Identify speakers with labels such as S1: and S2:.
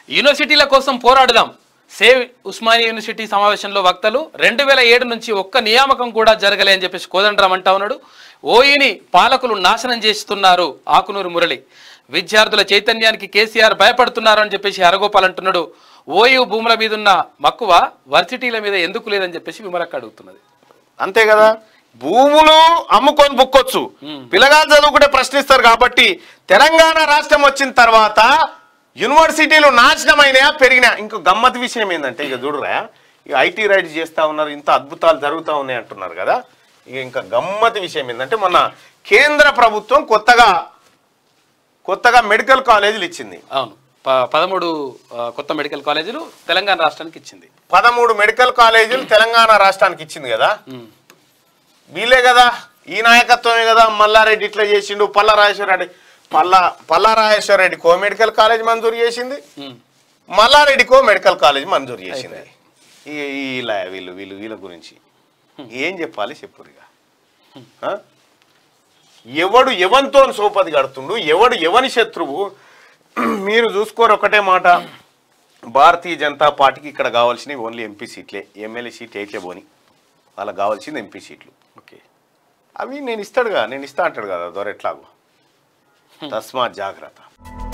S1: యూనివర్సిటీల కోసం పోరాడుదాం save Osmania university సమావేశంలో వక్తలు రెండు వేల ఏడు నుంచి ఒక్క నియామకం కూడా జరగలే అని చెప్పేసి కోదండరాం అంటా ఉన్నాడు ఓయిని పాలకులు నాశనం చేస్తున్నారు ఆకునూరు మురళి విద్యార్థుల చైతన్యానికి కేసీఆర్ భయపడుతున్నారు అని చెప్పేసి అరగోపాల్ అంటున్నాడు ఓయూ భూముల మీద ఉన్న మక్కువ వర్సిటీల మీద ఎందుకు లేదని చెప్పేసి విమలక్క అడుగుతున్నది
S2: అంతే కదా భూములు అమ్ముకొని బుక్కొచ్చు పిల్లగాలు చదువుకుంటే ప్రశ్నిస్తారు కాబట్టి తెలంగాణ రాష్ట్రం వచ్చిన తర్వాత యూనివర్సిటీలు నాశనమైనయా పెరిగినా ఇంకో గమ్మత్ విషయం ఏంటంటే ఇక చూడరా ఇక ఐటీ రైడ్స్ చేస్తా ఉన్నారు ఇంత అద్భుతాలు జరుగుతూ ఉన్నాయి అంటున్నారు కదా ఇక ఇంకా గమ్మత్ విషయం ఏంటంటే మొన్న కేంద్ర ప్రభుత్వం కొత్తగా కొత్తగా మెడికల్ కాలేజీలు ఇచ్చింది
S1: అవును ప- పదమూడు ఆ, కొత్త మెడికల్ కాలేజీలు తెలంగాణ రాష్ట్రానికి ఇచ్చింది
S2: పదమూడు మెడికల్ కాలేజీలు తెలంగాణ రాష్ట్రానికి ఇచ్చింది కదా వీళ్ళే కదా ఈ నాయకత్వమే కదా మల్లారెడ్డి ఇట్లా చేసిండు పల్లారాజేశ్వరరెడ్డి పల్లా పల్లారాజేశ్వరరెడ్డి కో మెడికల్ కాలేజ్ మంజూరు చేసింది
S1: ఉమ్.
S2: మల్లారెడ్డికో మెడికల్ కాలేజ్ మంజూరు చేసింది ఈ- ఈ- ఇలా వీళ్ళు వీళ్ళు వీళ్ళ గురించి ఏం చెప్పాలి చెప్పురిగా ఆ? ఎవడు ఎవనితో సోపది కడుతుండు ఎవడు ఎవని శత్రువు మీరు చూసుకోరు ఒకటే మాట భారతీయ జనతా పార్టీకి ఇక్కడ కావాల్సినవి ఓన్లీ ఎంపీ సీట్లే ఎమ్మెల్యే సీట్ ఏట్లే పోని వాళ్ళకి కావాల్సింది ఎంపీ సీట్లు
S1: ఓకే
S2: అవి నేను ఇస్తాడుగా నేను ఇస్తా అంటాడు కదా దొర ఎట్లాగో తస్మాత్ జాగ్రత్త